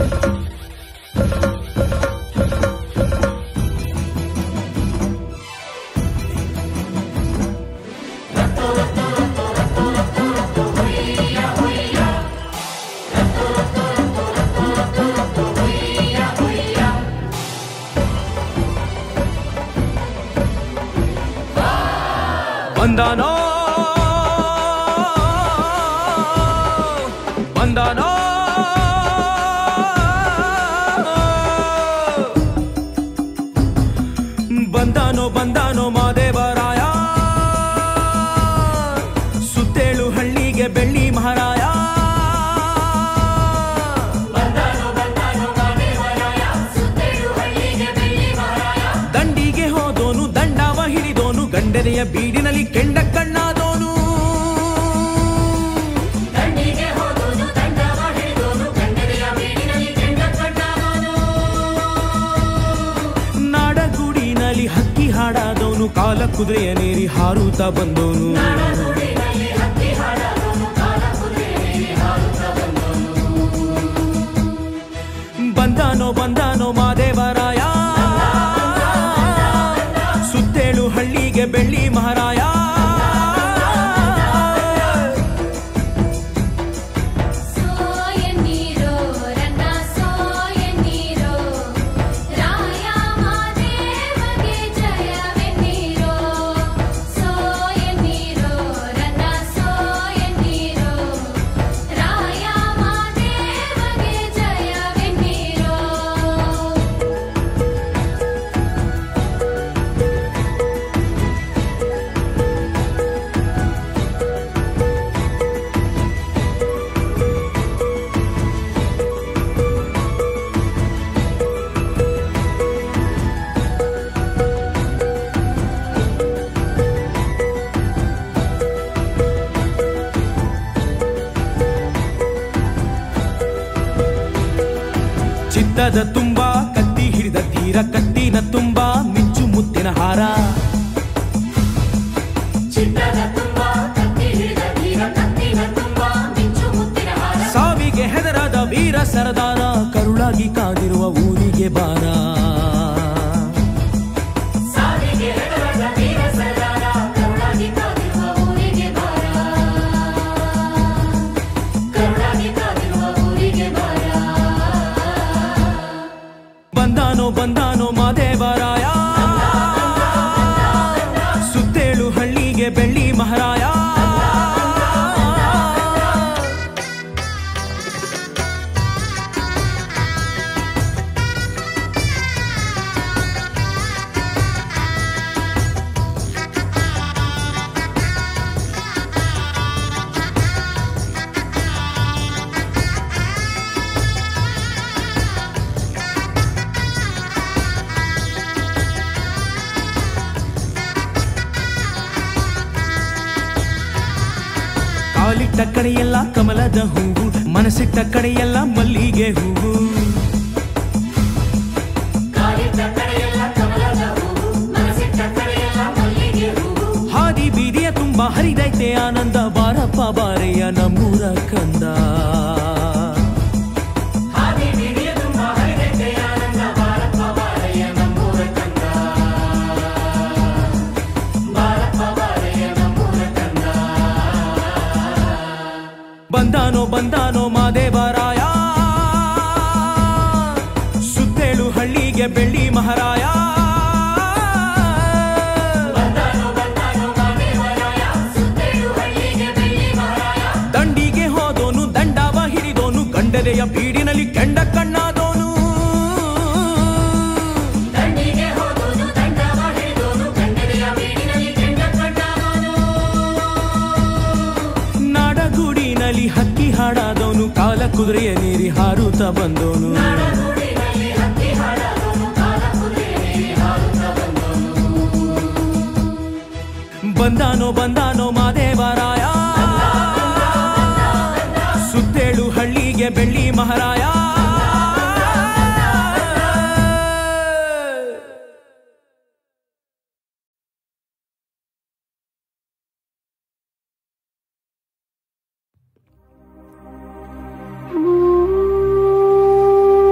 ಬಂದನೋ ಬಂದನೋ ಬಂದಾನೋ ಬಂದಾನೋ ಮಾದೇವರಾಯ ಸುತ್ತೇಳು ಹಳ್ಳಿಗೆ ಬೆಳ್ಳಿ ಮಹಾರಾಯ ದಂಡಿಗೆ ಹೋದೋನು ದಂಡವ ಹಿಡಿದೋನು ಗಂಡನೆಯ ಬೀಡಿನಲ್ಲಿ ಕೆಂಡ ಕಣ್ಣಾದೋನು ನಾಡಗೂಡಿನಲ್ಲಿ ಹಕ್ಕಿ ಹಾಡಾದವನು ಕಾಲ ಕುದುರೆಯ ನೇರಿ ಹಾರುತ್ತಾ ಬಂದೋನು ಬಂದಾನೋ ಬಂದಾನೋ ಮಾದೇವರಾಯ ಸುತ್ತೇಳು ಹಳ್ಳಿಗೆ ಬೆಳ್ಳಿ ಮಹಾರಾಯ ಸೋಯನ್ನೀರೋ ರನ್ನ ಸೋಯನ್ನೀರೋ ರಾಯ ಮಾದೇವಗೆ ಜಯವೆನ್ನೀರೋ ಸೋಯನ್ನೀರೋ ರನ್ನ ಸೋಯನ್ನೀರೋ ರಾಯ ಮಾದೇವಗೆ ಜಯವೆನ್ನೀರೋ ಚಿತ್ತದ ತುಂಬ ಕತ್ತಿ ಹಿಡಿದ ತೀರ ಕತ್ತಿನ ತುಂಬ ಮಿಂಚು ಮುತ್ತಿನ ಹಾರ ಸಾವಿಗೆ ಹೆದರಾದ ವೀರ ಸರದಾರ ಕರುಳಾಗಿ ಕಾದಿರುವ ಊರಿಗೆ ಬಾರ ಬಂದಾನೋ ಬಂದಾನೋ ಮಾದೇವರಾಯ ಸುತ್ತೇಳು ಹಳ್ಳಿಗೆ ಬೆಳ್ಳಿ ಮಹಾರಾಯ ಕಾಲಿಟ್ಟ ಕಡೆಯೆಲ್ಲ ಕಮಲದ ಹೂವು ಮನಸ್ಸಿಟ್ಟ ಕಡೆಯೆಲ್ಲ ಮಲ್ಲಿಗೆ ಹೂವು ಹಾದಿ ಬೀದಿಯ ತುಂಬ ಹರಿದೈತೆ ಆನಂದ ಬಾರಪ್ಪ ಬಾರೆಯ ನಮ್ಮೂರ ಕಂದ ಬಂದಾನೋ ಬಂದಾನೋ ಮಾದೇವರಾಯ ಸುತ್ತೇಳು ಹಳ್ಳಿಗೆ ಬೆಳ್ಳಿ ಮಹಾರಾಯ ದಂಡಿಗೆ ಹೋದೋನು ದಂಡವ ಹಿಡಿದೋನು ಗಂಡನೆಯ ಬೀಡಿನಲ್ಲಿ ಕೆಂಡ ಕಣ್ಣಾದೋನು ನಾಡಗೂಡಿನಲ್ಲಿ ಹಕ್ಕಿ ಹಾಡಾದವನು ಕಾಲ ಕುದುರೆಯ ನೀರಿ ಹಾರುತ್ತಾ ಬಂದೋನು ಬಂದಾನೋ ಬಂದಾನೋ ಮಾದೇವರಾಯ ಸುತ್ತೇಳು ಹಳ್ಳಿಗೆ ಬೆಳ್ಳಿ ಮಹಾರಾಯ Thank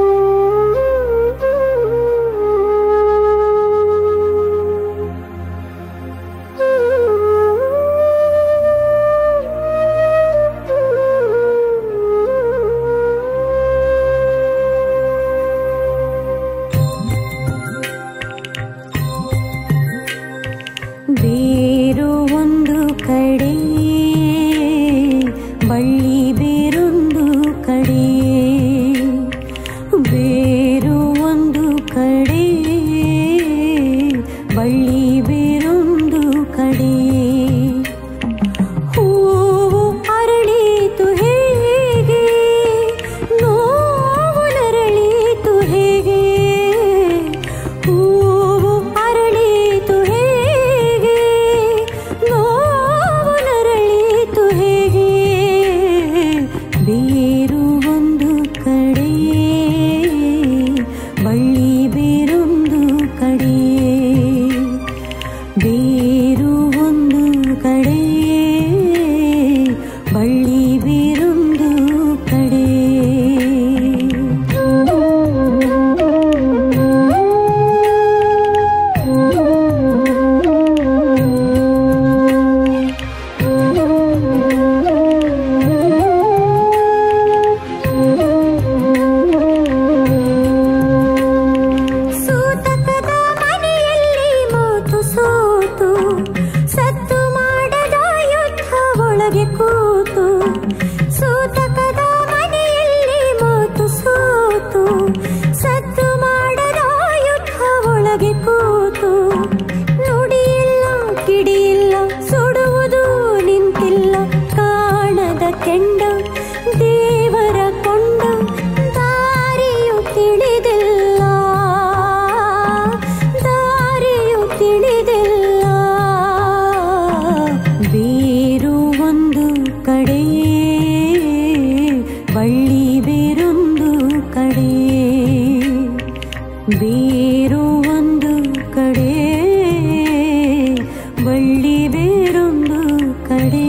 ಬಳ್ಳಿ ಬೇರೊಂದು ಕಡೆ ಬೇರು ಒಂದು ಕಡೆ ಬಳ್ಳಿ ಬೇರೊಂದು ಕಡೆ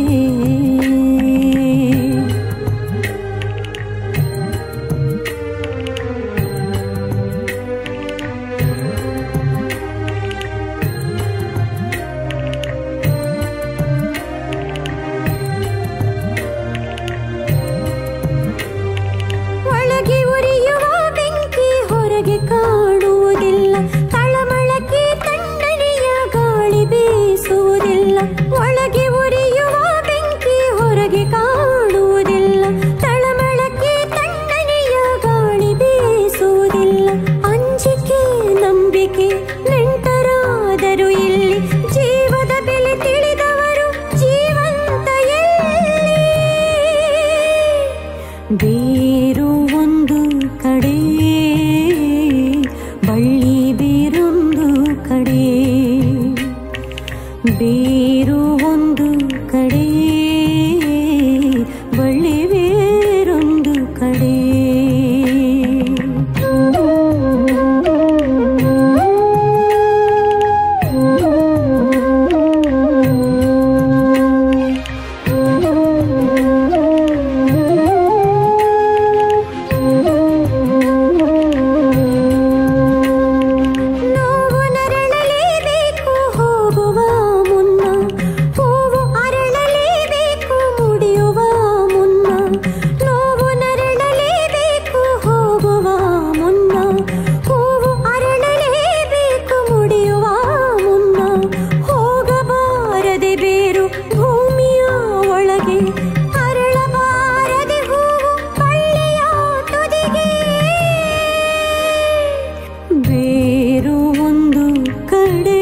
ಒಳಗೆ ಉರಿಯುವ ಬೆಂಕಿ ಹೊರಗೆ ಕಾಣುವುದಿಲ್ಲ ತಳಮಳಕ್ಕೆ ತಣ್ಣನೆಯ ಗಾಳಿ ಬೀಸುವುದಿಲ್ಲ ಒಳಗೆ ಉರಿಯುವ ಬೆಂಕಿ ಹೊರಗೆ ಕಾಣುವುದಿಲ್ಲ ತಳಮಳಕ್ಕೆ ತಣ್ಣನೆಯ ಗಾಳಿ ಬೀಸುವುದಿಲ್ಲ ಅಂಜಿಕೆ ನಂಬಿಕೆ ನೆಂಟರಾದರು ಇಲ್ಲಿ ಜೀವದ ಬೆಲೆ ತಿಳಿದವರು ಜೀವಂತ ಎಲ್ಲಿ ಬೇರು ಒಂದು ಕಡೆ ಬಳ್ಳಿ ಬೇರೊಂದು ಕಡೆ ಬೇರು ಒಂದು ಕಡೆ ಬಳ್ಳಿ ಬೇರೊಂದು ಕಡೆ ನೋವು ನರಳಲೇಬೇಕು ಹೋಗುವ ಮುನ್ನ ಹೂವು ಅರಳಲೇಬೇಕು ಮುಡಿಯುವ ಮುನ್ನ ನೋವು ನರಳಲೇಬೇಕು ಹೋಗುವ ಮುನ್ನ ಹೂವು ಅರಳಲೇಬೇಕು ಮುಡಿಯುವ ಮುನ್ನ ಹೋಗಬಾರದೆ ಬೇರು ಭೂಮಿಯ ಒಳಗೆ ಅರಳಬಾರದೆ ಹೂವು ಬಳ್ಳಿಯ ತುದಿಗೆ ಬೇರು ಒಂದು ಕಡೆ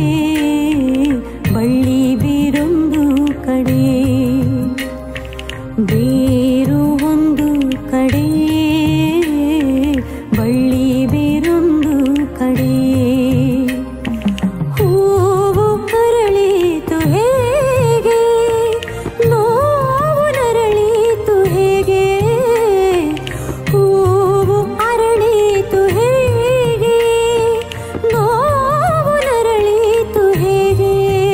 ಬಳ್ಳಿ ಬೇರೊಂದು ಕಡೆ ಬೇರು ಒಂದು ಕಡೆ ಬಳ್ಳಿ ಬೇರೊಂದು ಕಡೆ ಹೂವು ಅರಳಿತು ಹೇಗೆ ನೋವು ನರಳಿತು ಹೇಗೆ ಹೂವು ಅರಳಿತು ಹೇಗೆ ನೋವು ನರಳಿತು ಹೇಗೆ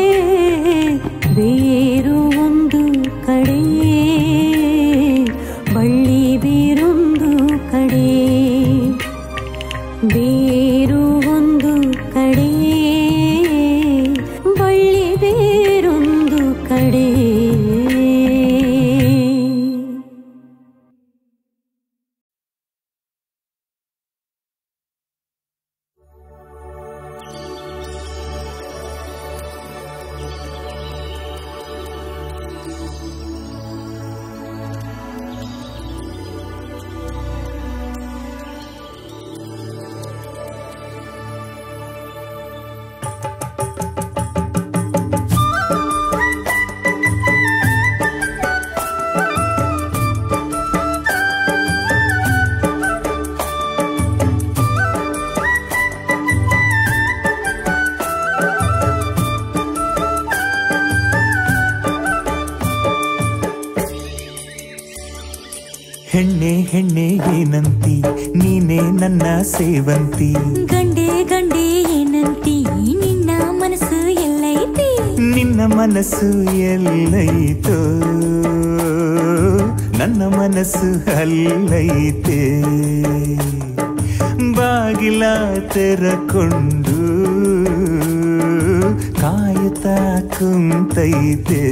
ಬೇರು ಒಂದು ಕಡೆ ಬಳ್ಳಿ ಬೇರೊಂದು ಕಡೆ ಬೇರು ಒಂದು ಕಡೆ ಬಳ್ಳಿ ಬೇರೊಂದು ಕಡೆ ಹೆಣ್ಣೆ ಹೆಣ್ಣೆ ಏನಂತಿ ನೀನೇ ನನ್ನ ಸೇವಂತಿ ಗಂಡೆ ಗಂಡೆ ಏನಂತಿ ನಿನ್ನ ಮನಸ್ಸು ಎಲ್ಲೈತಿ ನಿನ್ನ ಮನಸ್ಸು ಎಲ್ಲೈತೋ ನನ್ನ ಮನಸ್ಸು ಅಲ್ಲೈತೆ ಬಾಗಿಲ ತೆರಕೊಂಡು ಕಾಯುತ್ತಾ ಕುಂತೈತೆ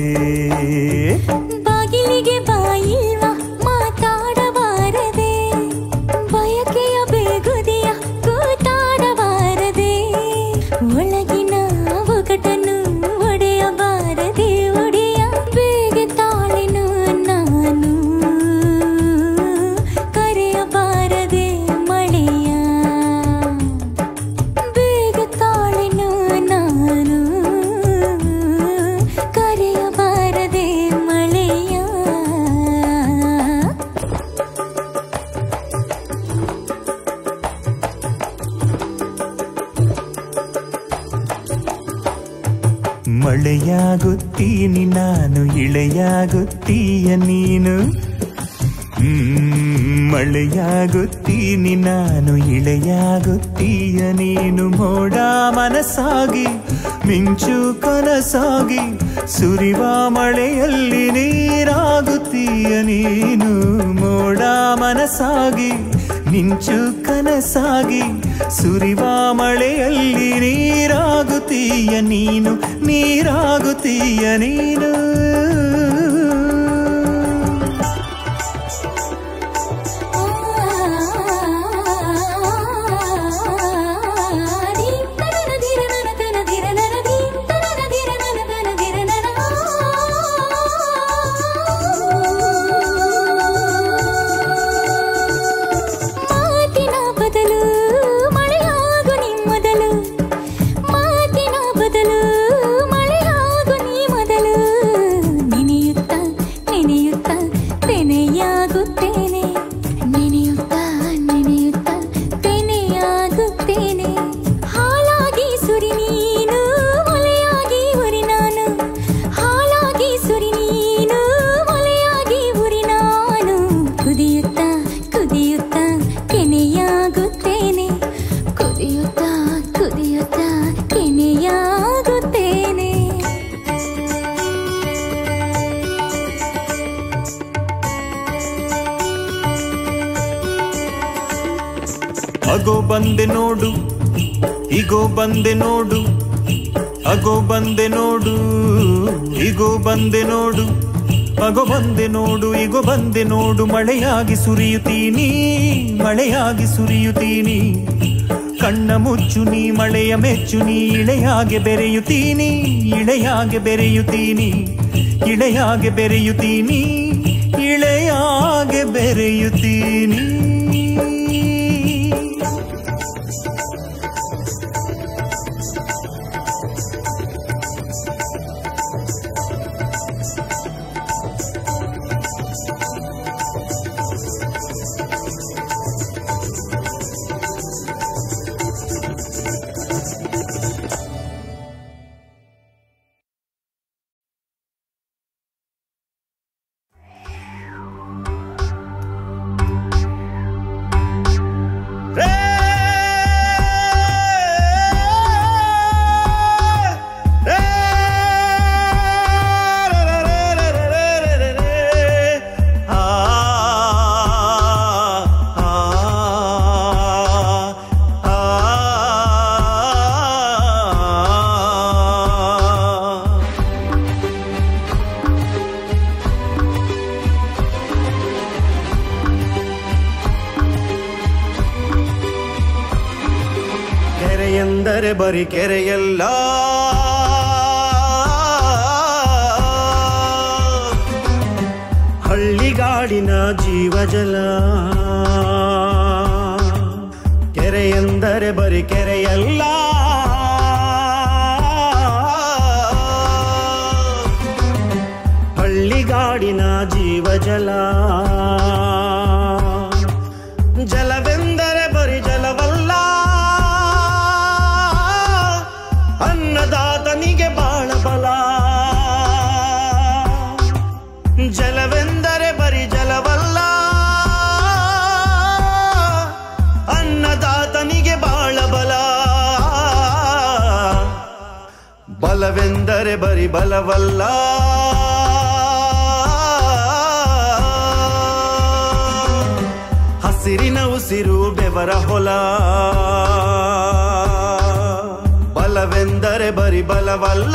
ಬಾಗಿಲಿಗೆ ಬಾಯಿಲ್ವ ಮಾತಾಡಬಾರದೆ ಬಯಕೆಯ ಬೇಗುದಿಯ ಕೂತಾಡಬಾರದೆ ಒಳಗಿನ ಒಗಟನ್ನು ಒಡೆಯಬಾರದೆ ಒಡೆಯ ಬೇಗ ತಾಳೆನು ನಾನು ಕರೆಯಬಾರದೆ ಮಳೆಯ ಬೇಗ ತಾಳೆನು ನಾನು ಕರೆಯಬಾರದೆ ಮಳೆಯ ಮಳೆಯಾಗುತ್ತೀನಿ ನಾನು ಇಳೆಯಾಗುತ್ತೀಯ ನೀನು ಹ್ಮ್, ಮಳೆಯಾಗುತ್ತೀನಿ ನಾನು ಇಳೆಯಾಗುತ್ತೀಯ ನೀನು ಮೋಡ ಮನಸ್ಸಾಗಿ ಮಿಂಚು ಕನಸಾಗಿ ಸುರಿವ ಮಳೆಯಲ್ಲಿ ನೀರಾಗುತ್ತೀಯ ನೀನು ಮೋಡ ಮನಸ್ಸಾಗಿ ಮಿಂಚು ಕನಸಾಗಿ ಸುರಿವ ಮಳೆಯಲ್ಲಿ ನೀರಾಗುತ್ತೀಯ ನೀನು ನೀರಾಗುತ್ತೀಯ ನೀನು ಮಾತಿನ ಬದಲು ಮಳೆಯಾಗು ನೀ ಮೊದಲು ಮಾತಿನ ಬದಲು ಮಳೆಯಾಗು ನೀ ಮೊದಲು ನೆನೆಯುತ್ತ ನೆನೆಯುತ್ತ ತೆನೆಯಾಗುತ್ತೇನೆ ನೆನೆಯುತ್ತ ನೆನೆಯುತ್ತ ತೆನೆಯಾಗುತ್ತೇನೆ ಹಾಲಾಗಿ ಸುರಿ ನೀನು ಮೊಲೆಯಾಗಿ ಉರಿ ನಾನು ಹಾಲಾಗಿ ಸುರಿ ನೀನು ಮೊಲೆಯಾಗಿ ಉರಿ ನಾನು ಕುದಿಯುತ್ತ ಕುದಿಯುತ್ತ ಕೆನೆಯಾಗುತ್ತೇನೆ ಕುದಿಯುತ್ತ ಕುದಿಯುತ್ತ ಕೆನೆಯಾಗುತ್ತೇನೆ ಅಗೋ ಬಂದೆ ನೋಡು ಇಗೋ ಬಂದೆ ನೋಡು ಅಗೋ ಬಂದೆ ನೋಡು ಇಗೋ ಬಂದೆ ನೋಡು ಅಗೋ ಬಂದೆ ನೋಡು ಇಗೋ ಬಂದೆ ನೋಡು ಮಳೆಯಾಗಿ ಸುರಿಯುತ್ತೀನಿ ಮಳೆಯಾಗಿ ಸುರಿಯುತ್ತೀನಿ ಕಣ್ಣ ಮುಚ್ಚು ನೀ ಮಳೆಯ ಮೆಚ್ಚು ನೀ ಇಳೆಯಾಗೆ ಬೆರೆಯುತ್ತೀನಿ ಇಳೆಯಾಗೆ ಬೆರೆಯುತ್ತೀನಿ ಇಳೆಯಾಗೆ ಬೆರೆಯುತ್ತೀನಿ ಇಳೆಯಾಗೆ ಬೆರೆಯುತ್ತೀನಿ ಕೆರೆಯೆಂದರೆ ಬರಿ ಕೆರೆಯಲ್ಲ ಹಳ್ಳಿಗಾಡಿನ ಜೀವಜಲ ಕೆರೆಯೆಂದರೆ ಬರಿ ಕೆರೆಯಲ್ಲ ಹಳ್ಳಿಗಾಡಿನ ಜೀವಜಲ ಜಲವೆಂದರೆ ಬರಿ ಜಲವಲ್ಲ ಅನ್ನದಾತನಿಗೆ ಬಾಳ ಬಲ ಜಲವೆಂದರೆ ಬರಿ ಜಲವಲ್ಲ ಅನ್ನದಾತನಿಗೆ ಬಾಳ ಬಲ ಬಲವೆಂದರೆ ಬರಿ ಬಲವಲ್ಲ ಹಸಿರಿನ ಉಸಿರು ಬೆವರ ಹೊಲ ಬಲವೆಂದರೆ ಬರಿ ಬಲವಲ್ಲ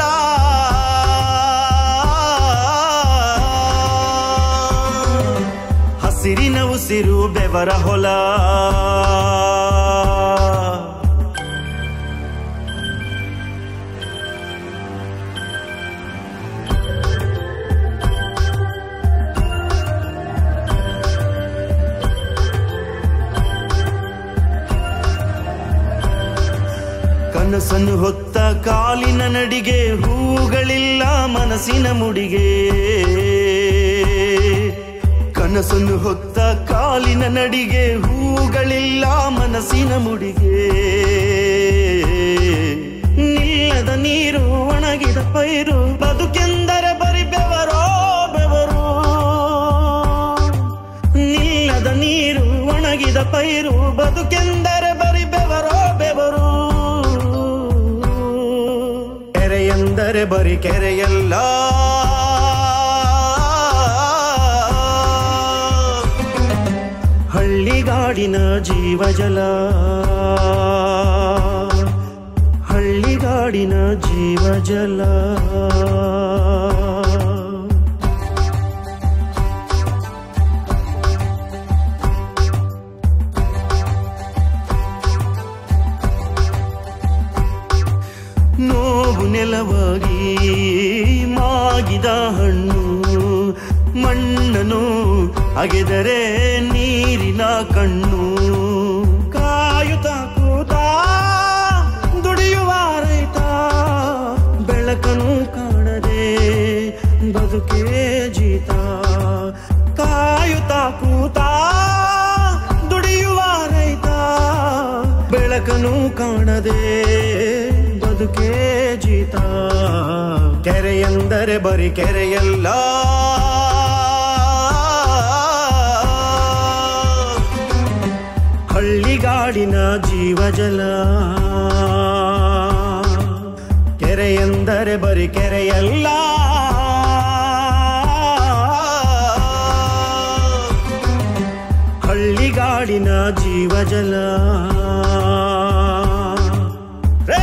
ಹಸಿರಿನ ಉಸಿರು ಬೆವರ ಹೊಲ ಕನಸನ್ನು ಹೊತ್ತ ಕಾಲಿನ ನಡಿಗೆ ಹೂಗಳಿಲ್ಲ ಮನಸ್ಸಿನ ಮುಡಿಗೆ ಕನಸನ್ನು ಹೊತ್ತ ಕಾಲಿನ ನಡಿಗೆ ಹೂಗಳಿಲ್ಲ ಮನಸ್ಸಿನ ಮುಡಿಗೆ ನಿಲ್ಲದ ನೀರು ಒಣಗಿದ ಪೈರು ಬದುಕೆಂದರೆ ಬರಿ ಬೆವರೋ ಬೆವರು ನಿಲ್ಲ ನೀರು ಒಣಗಿದ ಪೈರು ಬದುಕೆಂದರೆ ಬರಿ ಬೆವರೋ ಬೆವರು ಕೆರೆ ಎಂದರೆ ಬರಿ ಕೆರೆಯಲ್ಲ ಹಳ್ಳಿಗಾಡಿನ ಜೀವಜಲ ಹಳ್ಳಿಗಾಡಿನ ಜೀವಜಲ ನೋವು ನೆಲವಾಗಿ ಮಾಗಿದ ಹಣ್ಣು ಮಣ್ಣನು ಅಗೆದರೆ ನೀರಿನ ಕಣ್ಣು ಕಾಯುತ್ತ ಕೂತ ದುಡಿಯುವ ರೈತ ಬೆಳಕನು ಕಾಣದೆ ಬದುಕೇ ಜೀತ ಕಾಯುತ್ತ ಕೂತ ದುಡಿಯುವ ರೈತ ಬೆಳಕನು ಕಾಣದೆ ಬದುಕೇ ಜೀತ ಕೆರೆ ಎಂದರೆ ಬರಿ ಕೆರೆಯಲ್ಲ ಹಳ್ಳಿಗಾಡಿನ ಜೀವಜಲ ಕೆರೆ ಎಂದರೆ ಬರಿ ಕೆರೆಯಲ್ಲ ಹಳ್ಳಿಗಾಡಿನ ಜೀವಜಲ ರೇ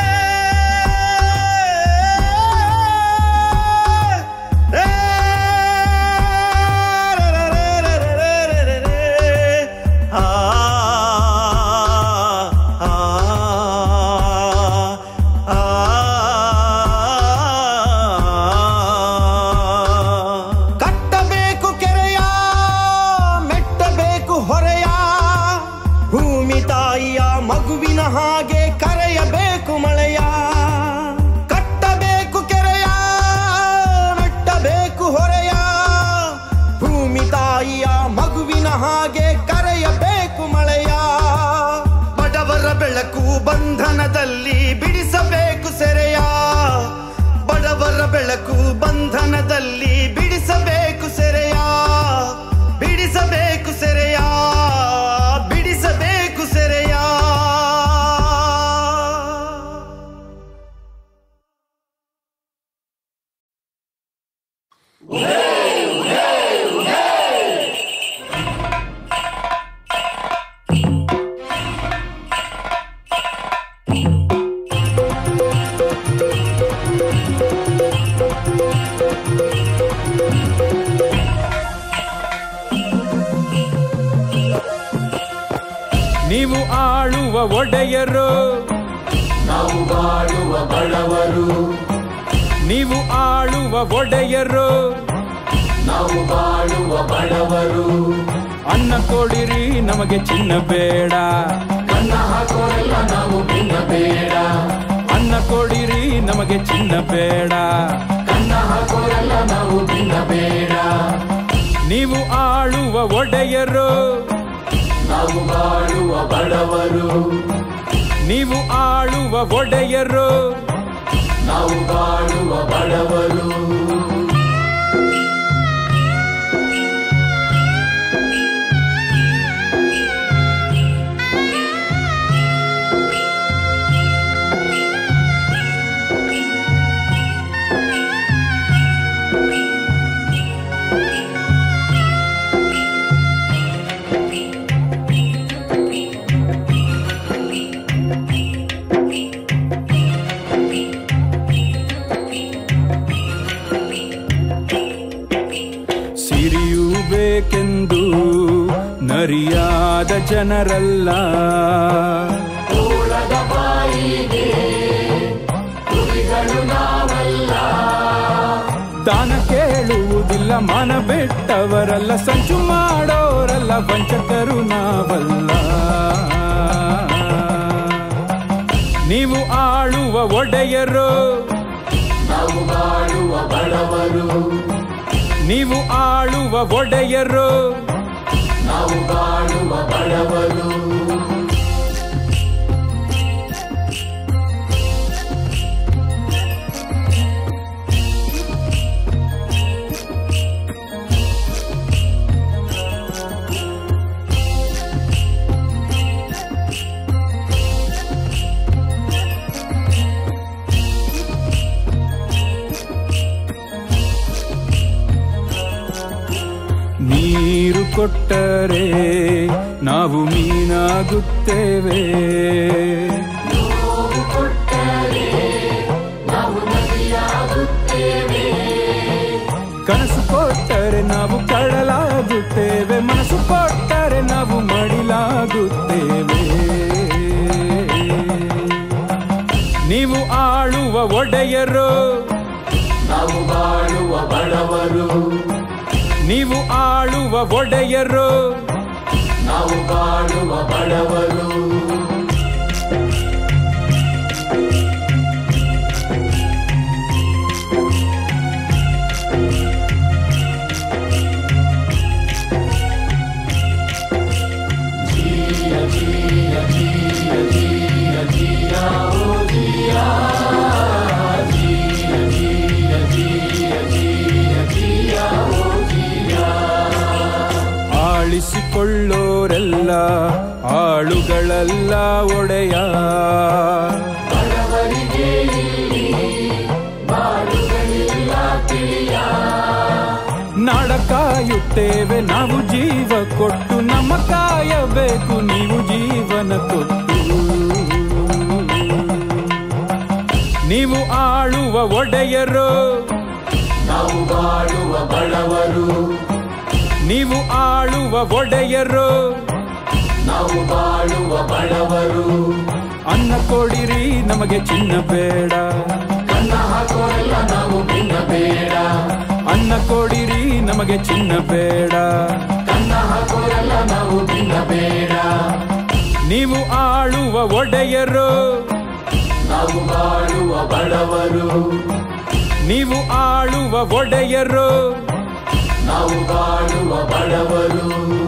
ರೇ ಆ ಆ ಕಟ್ಟಬೇಕು ಕೆರೆಯ ಮೆಟ್ಟಬೇಕು ಹೊರೆಯ ಭೂಮಿ ತಾಯಿಯ ಮಗುವಿನ ಹಾಗೆ ಕರೆಯಬೇಕು ಮಳೆಯ ಕಟ್ಟಬೇಕು ಕೆರೆಯ ಮೆಟ್ಟಬೇಕು ಹೊರೆಯ ಭೂಮಿ ತಾಯಿಯ ಮಗುವಿನ ಹಾಗೆ ಕರೆಯಬೇಕು ಮಳೆಯ ಬಡವರ ಬೆಳಕು ಬಂಧನದಲ್ಲಿ ಬಿಡಿಸಬೇಕು ಸೆರೆಯ ಬಡವರ ಬೆಳಕು ಬಂಧನದಲ್ಲಿ ಬಿಡಿಸಬೇಕು ಸೆರೆಯ ಬಿಡಿಸಬೇಕು ಸೆರೆಯ ಬಿಡಿಸಬೇಕು ಸೆರೆಯ ನೀವು ಆಳುವ ಒಡೆಯರು ನಾವು ಬಾಳುವ ಬಡವರು ನೀವು ಆಳುವ ಒಡೆಯರು ನಾವು ಬಾಳುವ ಬಡವರು ಅನ್ನ ಕೊಡಿರಿ ನಮಗೆ ಚಿನ್ನ ಬೇಡ ಅನ್ನ ಹಾಕೋರೆಲ್ಲ ನಾವು ಭಿನ್ನ ಬೇಡ ಅನ್ನ ಕೊಡಿರಿ ನಮಗೆ ಚಿನ್ನ ಬೇಡ ಅನ್ನ ಹಾಕೋರೆಲ್ಲ ನಾವು ಭಿನ್ನ ಬೇಡ ನೀವು ಆಳುವ ಒಡೆಯರು ನಾವು ಬಾಳುವ ಬಡವರು ನೀವು ಆಳುವ ಒಡೆಯರು ನಾವು ಬಾಳುವ ಬಡವರು ಸಿರಿಯೂ ಬೇಕೆಂದು ನರಿಯಾದ ಜನರಲ್ಲ ದಾನ ಕೇಳುವುದಿಲ್ಲ ಮನ ಬಿಟ್ಟವರಲ್ಲ ಸಂಚು ಮಾಡೋರಲ್ಲ ವಂಚಕರು ನಾವಲ್ಲ ನೀವು ಆಳುವ ಒಡೆಯರು ನಾವು ಬಾಳುವ ಬಡವರು ನೀವು ಆಳುವ ಒಡೆಯರು ನಾವು ಬಾಳುವ ಬಡವರು ಕೊಟ್ಟರೆ ನಾವು ಮೀನಾಗುತ್ತೇವೆ ಕನಸು ಕೊಟ್ಟರೆ ನಾವು ಕಡಲಾಗುತ್ತೇವೆ ಮನಸ್ಸು ಕೊಟ್ಟರೆ ನಾವು ಮಡಿಲಾಗುತ್ತೇವೆ ನೀವು ಆಳುವ ಒಡೆಯರು ನಾವು ಬಾಳುವ ಬಡವರು ನೀವು ಆಳುವ ಒಡೆಯರು ನಾವು ಬಾಳುವ ಬಡವರು ಆಳಿಸಿಕೊಳ್ಳೋರೆಲ್ಲ ಆಳುಗಳಲ್ಲ ಒಡೆಯ ನಾಡ ಕಾಯುತ್ತೇವೆ ನಾವು ಜೀವ ಕೊಟ್ಟು ನಮ್ಮ ಕಾಯಬೇಕು ನೀವು ಜೀವನ ಕೊಟ್ಟು ನೀವು ಆಳುವ ಒಡೆಯರು ನಾವು ಬಾಳುವ ಬಡವರು ನೀವು ಆಳುವ ಒಡೆಯರು ನಾವು ಬಾಳುವ ಬಡವರು ಅನ್ನ ಕೊಡಿರಿ ನಮಗೆ ಚಿನ್ನ ಬೇಡ ಕನ್ನ ಹಾಕೋರೆಲ್ಲ ನಾವು ಭಿನ್ನ ಬೇಡ ಅನ್ನ ಕೊಡಿರಿ ನಮಗೆ ಚಿನ್ನ ಬೇಡ ಕನ್ನ ಹಾಕೋರೆಲ್ಲ ನಾವು ಭಿನ್ನ ಬೇಡ ನೀವು ಆಳುವ ಒಡೆಯರು ನಾವು ಬಾಳುವ ಬಡವರು ನೀವು ಆಳುವ ಒಡೆಯರು ನಾವು ಬಾಳುವ ಬಡವರು